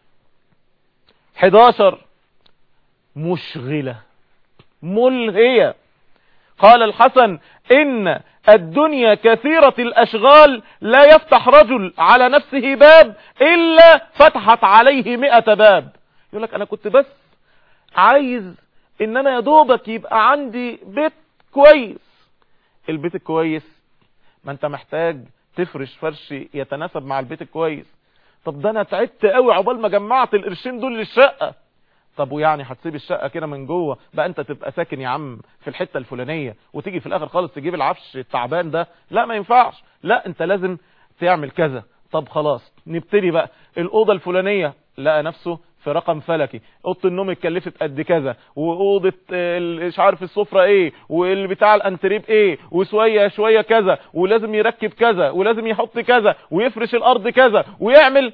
11 مشغلة ملهية قال الحسن إن الدنيا كثيرة الأشغال لا يفتح رجل على نفسه باب إلا فتحت عليه مئة باب يقول لك أنا كنت بس عايز إن أنا يدوبك يبقى عندي بيت كويس البيت الكويس ما أنت محتاج تفرش فرش يتناسب مع البيت الكويس طب ده أنا تعبت قوي عقبال ما جمعت القرشين دول للشقة طب ويعني هتسيب الشقة كده من جوه بقى انت تبقى ساكن يا عم في الحتة الفلانية وتيجي في الاخر خالص تجيب العفش التعبان ده لا ما ينفعش لا انت لازم تعمل كذا طب خلاص نبتدي بقى الأوضة الفلانية لقى نفسه في رقم فلكي اوضه النوم اتكلفت قد كذا واوضه مش عارف السفره ايه والبتاع الانتريب ايه وشويه شويه كذا ولازم يركب كذا ولازم يحط كذا ويفرش الارض كذا ويعمل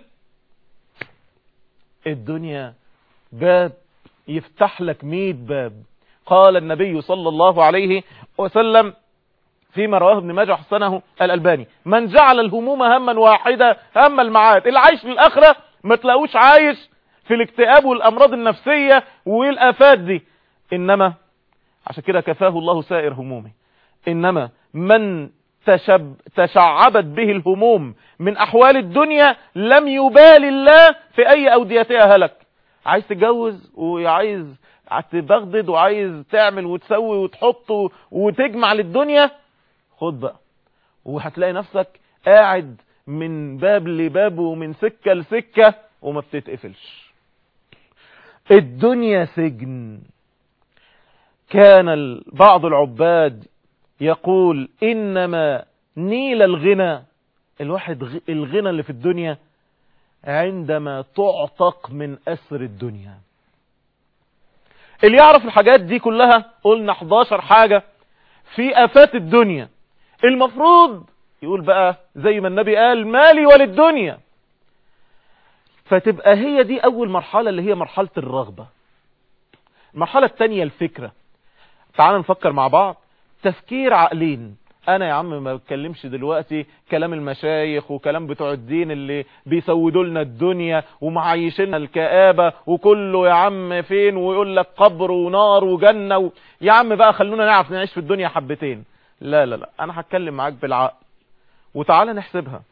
الدنيا باب يفتح لك ميت باب قال النبي صلى الله عليه وسلم فيما رواه ابن ماجه حسنه الألباني من جعل الهموم هما واحدة هم المعاد اللي عايش للآخرة ما تلاقوش عايش في الاكتئاب والأمراض النفسية والآفات دي إنما عشان كده كفاه الله سائر همومه إنما من تشب تشعبت به الهموم من أحوال الدنيا لم يبال الله في أي أوديتها هلك عايز تتجوز وعايز تبغدد وعايز تعمل وتسوي وتحط وتجمع للدنيا خد بقى وهتلاقي نفسك قاعد من باب لباب ومن سكة لسكة وما بتتقفلش الدنيا سجن كان بعض العباد يقول إنما نيل الغنى الواحد الغنى اللي في الدنيا عندما تعتق من أسر الدنيا اللي يعرف الحاجات دي كلها قلنا 11 حاجة في آفات الدنيا المفروض يقول بقى زي ما النبي قال مالي وللدنيا فتبقى هي دي أول مرحلة اللي هي مرحلة الرغبة المرحلة الثانية الفكرة تعال نفكر مع بعض تفكير عقلين انا يا عم ما بتكلمش دلوقتي كلام المشايخ وكلام بتوع الدين اللي بيسودوا لنا الدنيا ومعيشيننا الكآبة وكله يا عم فين ويقول لك قبر ونار وجنة و... يا عم بقى خلونا نعرف نعيش في الدنيا حبتين لا لا لا انا هتكلم معاك بالعقل وتعالى نحسبها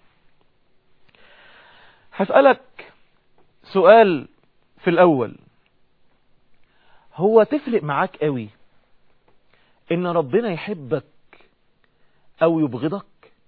هسألك سؤال في الاول هو تفرق معاك قوي ان ربنا يحبك او يبغضك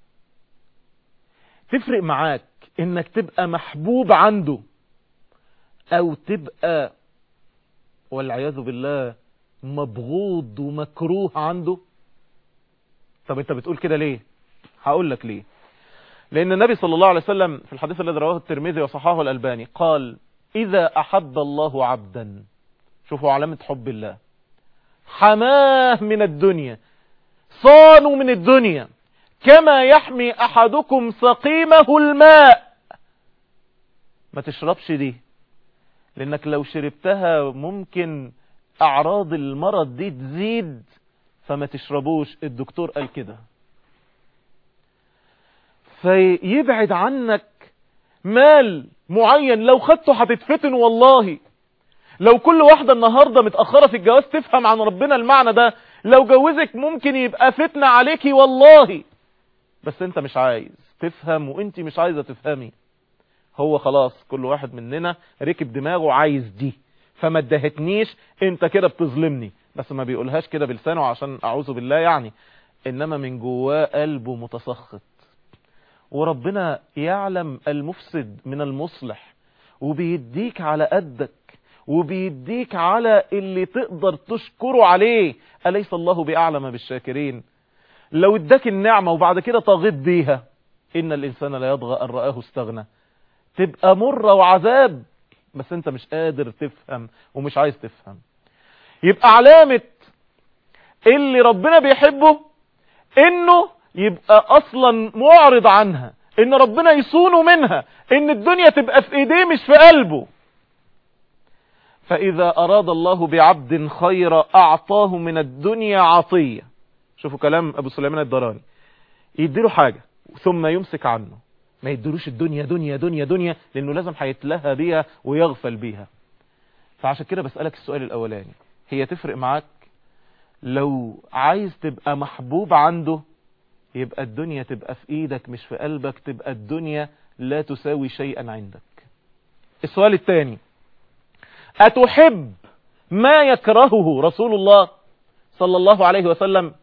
تفرق معاك انك تبقى محبوب عنده او تبقى والعياذ بالله مبغوض ومكروه عنده طب انت بتقول كده ليه هقول لك ليه لان النبي صلى الله عليه وسلم في الحديث الذي رواه الترمذي وصححه الالباني قال اذا احب الله عبدا شوفوا علامة حب الله حماه من الدنيا صانوا من الدنيا كما يحمي احدكم سقيمه الماء ما تشربش دي لانك لو شربتها ممكن اعراض المرض دي تزيد فما تشربوش الدكتور قال كده فيبعد عنك مال معين لو خدته هتتفتن والله لو كل واحدة النهاردة متأخرة في الجواز تفهم عن ربنا المعنى ده لو جوزك ممكن يبقى فتنة عليكي والله بس انت مش عايز تفهم وانت مش عايزة تفهمي هو خلاص كل واحد مننا ركب دماغه عايز دي فما ادهتنيش انت كده بتظلمني بس ما بيقولهاش كده بلسانه عشان اعوذ بالله يعني انما من جواه قلبه متسخط وربنا يعلم المفسد من المصلح وبيديك على قدك وبيديك على اللي تقدر تشكره عليه أليس الله بأعلم بالشاكرين لو اداك النعمة وبعد كده طغيت بيها إن الإنسان لا يضغى أن رآه استغنى تبقى مرة وعذاب بس انت مش قادر تفهم ومش عايز تفهم يبقى علامة اللي ربنا بيحبه انه يبقى اصلا معرض عنها ان ربنا يصونه منها ان الدنيا تبقى في ايديه مش في قلبه فاذا اراد الله بعبد خير اعطاه من الدنيا عطية شوفوا كلام ابو سليمان الدراني يديله حاجة ثم يمسك عنه ما يدلوش الدنيا دنيا دنيا دنيا لانه لازم هيتلهى بيها ويغفل بيها فعشان كده بسألك السؤال الاولاني هي تفرق معاك لو عايز تبقى محبوب عنده يبقى الدنيا تبقى في ايدك مش في قلبك تبقى الدنيا لا تساوي شيئا عندك السؤال الثاني اتحب ما يكرهه رسول الله صلى الله عليه وسلم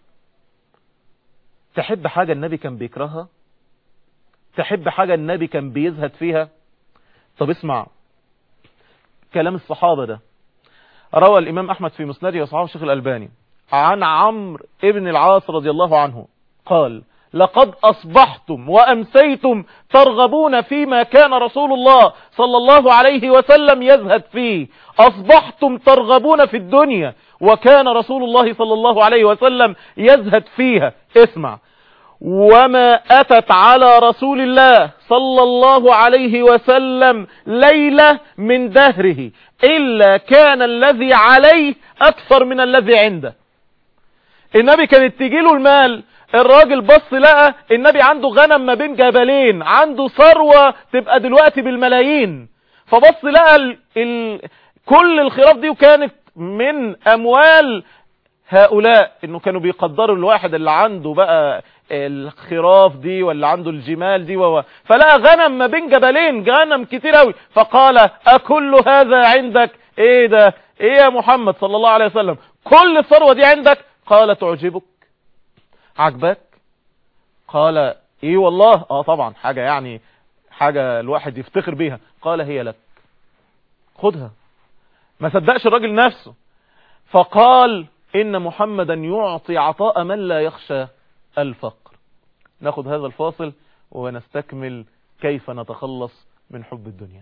تحب حاجة النبي كان بيكرهها تحب حاجة النبي كان بيزهد فيها طب اسمع كلام الصحابة ده روى الإمام أحمد في مسنده وصحابه الشيخ الألباني عن عمرو ابن العاص رضي الله عنه قال لقد أصبحتم وأمسيتم ترغبون فيما كان رسول الله صلى الله عليه وسلم يزهد فيه أصبحتم ترغبون في الدنيا وكان رسول الله صلى الله عليه وسلم يزهد فيها اسمع وما أتت على رسول الله صلى الله عليه وسلم ليلة من دهره إلا كان الذي عليه أكثر من الذي عنده النبي كانت تجيله المال الراجل بص لقى النبي عنده غنم ما بين جبلين عنده ثروة تبقى دلوقتي بالملايين فبص لقى ال... ال... كل الخراف دي وكانت من أموال هؤلاء انه كانوا بيقدروا الواحد اللي عنده بقى الخراف دي ولا عنده الجمال دي و... فلقى غنم ما بين جبلين غنم كتير قوي فقال اكل هذا عندك ايه ده ايه يا محمد صلى الله عليه وسلم كل الثروة دي عندك قال تعجبك عجبك قال ايه والله اه طبعا حاجة يعني حاجة الواحد يفتخر بيها قال هي لك خدها ما صدقش الراجل نفسه فقال إن محمدا يعطي عطاء من لا يخشى الفقر ناخد هذا الفاصل ونستكمل كيف نتخلص من حب الدنيا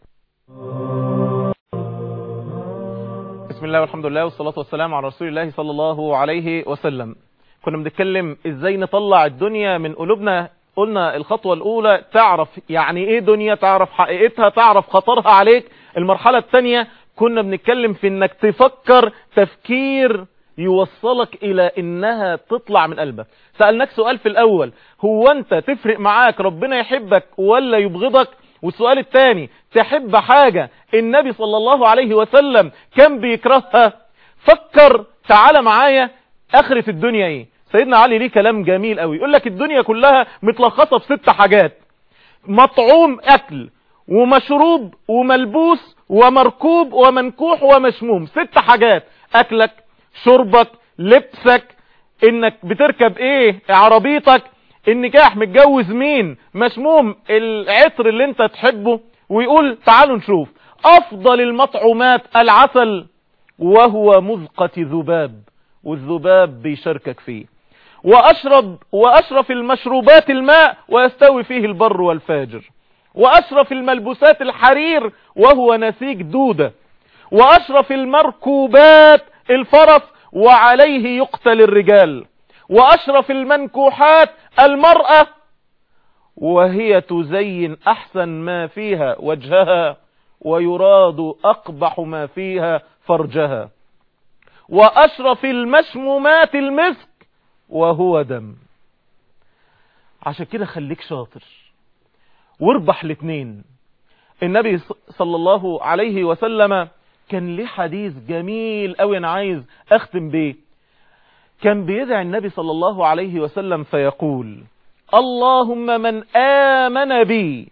بسم الله والحمد لله والصلاة والسلام على رسول الله صلى الله عليه وسلم كنا بنتكلم ازاي نطلع الدنيا من قلوبنا قلنا الخطوة الاولى تعرف يعني ايه دنيا تعرف حقيقتها تعرف خطرها عليك المرحلة الثانية كنا بنتكلم في انك تفكر تفكير يوصلك الى انها تطلع من قلبك سألناك سؤال في الاول هو انت تفرق معاك ربنا يحبك ولا يبغضك والسؤال الثاني تحب حاجة النبي صلى الله عليه وسلم كان بيكرهها فكر تعالى معايا اخرة الدنيا ايه سيدنا علي ليه كلام جميل قوي يقول لك الدنيا كلها متلخصة في ست حاجات مطعوم اكل ومشروب وملبوس ومركوب ومنكوح ومشموم ست حاجات اكلك شربك لبسك انك بتركب ايه عربيتك النكاح متجوز مين مشموم العطر اللي انت تحبه ويقول تعالوا نشوف افضل المطعومات العسل وهو مذقة ذباب والذباب بيشاركك فيه واشرب واشرف المشروبات الماء ويستوي فيه البر والفاجر واشرف الملبوسات الحرير وهو نسيج دودة واشرف المركوبات الفرس وعليه يقتل الرجال واشرف المنكوحات المرأة وهي تزين احسن ما فيها وجهها ويراد اقبح ما فيها فرجها واشرف المشمومات المسك وهو دم عشان كده خليك شاطر واربح الاتنين النبي صلى الله عليه وسلم كان ليه حديث جميل قوي انا عايز اختم بيه كان بيدعي النبي صلى الله عليه وسلم فيقول اللهم من آمن بي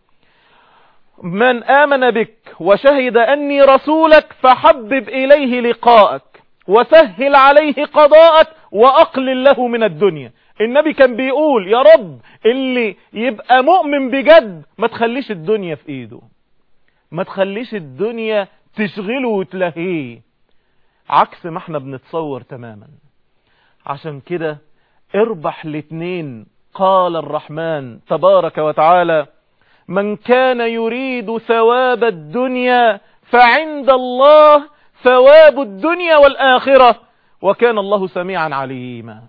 من آمن بك وشهد أني رسولك فحبب إليه لقاءك وسهل عليه قضاءك وأقلل له من الدنيا النبي كان بيقول يا رب اللي يبقى مؤمن بجد ما تخليش الدنيا في ايده ما تخليش الدنيا تشغله وتلهيه عكس ما احنا بنتصور تماما عشان كده اربح الاتنين قال الرحمن تبارك وتعالى من كان يريد ثواب الدنيا فعند الله ثواب الدنيا والآخرة وكان الله سميعا عليما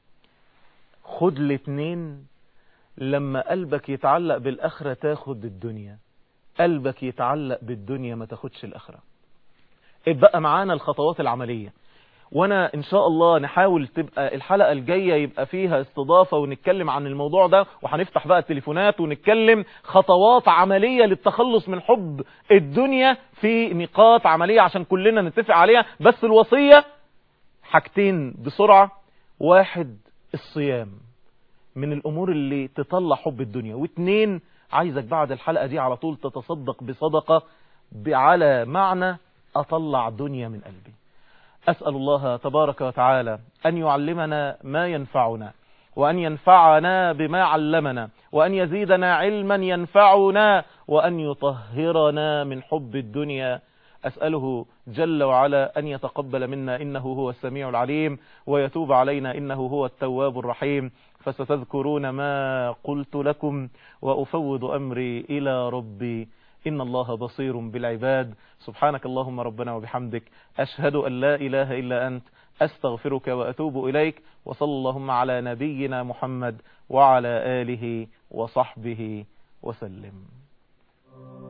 خد الاتنين لما قلبك يتعلق بالآخرة تاخد الدنيا قلبك يتعلق بالدنيا ما تاخدش الآخرة ابقى معانا الخطوات العملية وانا ان شاء الله نحاول تبقى الحلقة الجاية يبقى فيها استضافة ونتكلم عن الموضوع ده وهنفتح بقى التليفونات ونتكلم خطوات عملية للتخلص من حب الدنيا في نقاط عملية عشان كلنا نتفق عليها بس الوصية حاجتين بسرعة واحد الصيام من الامور اللي تطلع حب الدنيا واتنين عايزك بعد الحلقة دي على طول تتصدق بصدقة على معنى اطلع دنيا من قلبي أسأل الله تبارك وتعالى أن يعلمنا ما ينفعنا وأن ينفعنا بما علمنا وأن يزيدنا علما ينفعنا وأن يطهرنا من حب الدنيا أسأله جل وعلا أن يتقبل منا إنه هو السميع العليم ويتوب علينا إنه هو التواب الرحيم فستذكرون ما قلت لكم وأفوض أمري إلى ربي إن الله بصير بالعباد سبحانك اللهم ربنا وبحمدك أشهد أن لا إله إلا أنت أستغفرك وأتوب إليك وصلى اللهم على نبينا محمد وعلى آله وصحبه وسلم